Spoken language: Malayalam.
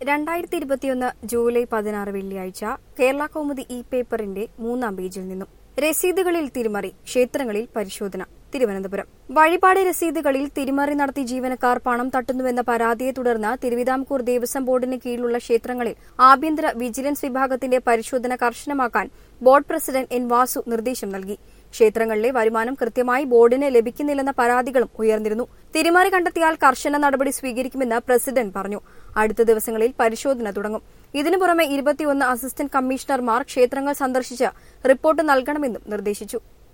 രണ്ടായിരത്തി ഇരുപത്തിയൊന്ന് ജൂലൈ പതിനാറ് വെള്ളിയാഴ്ച കേരള കൗമുദി ഇ പേപ്പറിന്റെ മൂന്നാം പേജിൽ നിന്നും രസീതുകളിൽ തിരിമറി ക്ഷേത്രങ്ങളിൽ പരിശോധന തിരുവനന്തപുരം വഴിപാട് രസീതുകളിൽ തിരിമറി നടത്തി ജീവനക്കാർ പണം തട്ടുന്നുവെന്ന പരാതിയെ തുടർന്ന് തിരുവിതാംകൂർ ദേവസ്വം ബോർഡിന് കീഴിലുള്ള ക്ഷേത്രങ്ങളിൽ ആഭ്യന്തര വിജിലൻസ് വിഭാഗത്തിന്റെ പരിശോധന കർശനമാക്കാൻ ബോർഡ് പ്രസിഡന്റ് എൻ വാസു നിർദ്ദേശം നൽകി ക്ഷേത്രങ്ങളിലെ വരുമാനം കൃത്യമായി ബോർഡിന് ലഭിക്കുന്നില്ലെന്ന പരാതികളും ഉയർന്നിരുന്നു തിരിമറി കണ്ടെത്തിയാൽ കർശന നടപടി സ്വീകരിക്കുമെന്ന് പ്രസിഡന്റ് പറഞ്ഞു അടുത്ത ദിവസങ്ങളിൽ പരിശോധന തുടങ്ങും ഇതിനു പുറമെ ഇരുപത്തിയൊന്ന് അസിസ്റ്റന്റ് കമ്മീഷണർമാർ ക്ഷേത്രങ്ങൾ സന്ദർശിച്ച് റിപ്പോർട്ട് നൽകണമെന്നും നിർദ്ദേശിച്ചു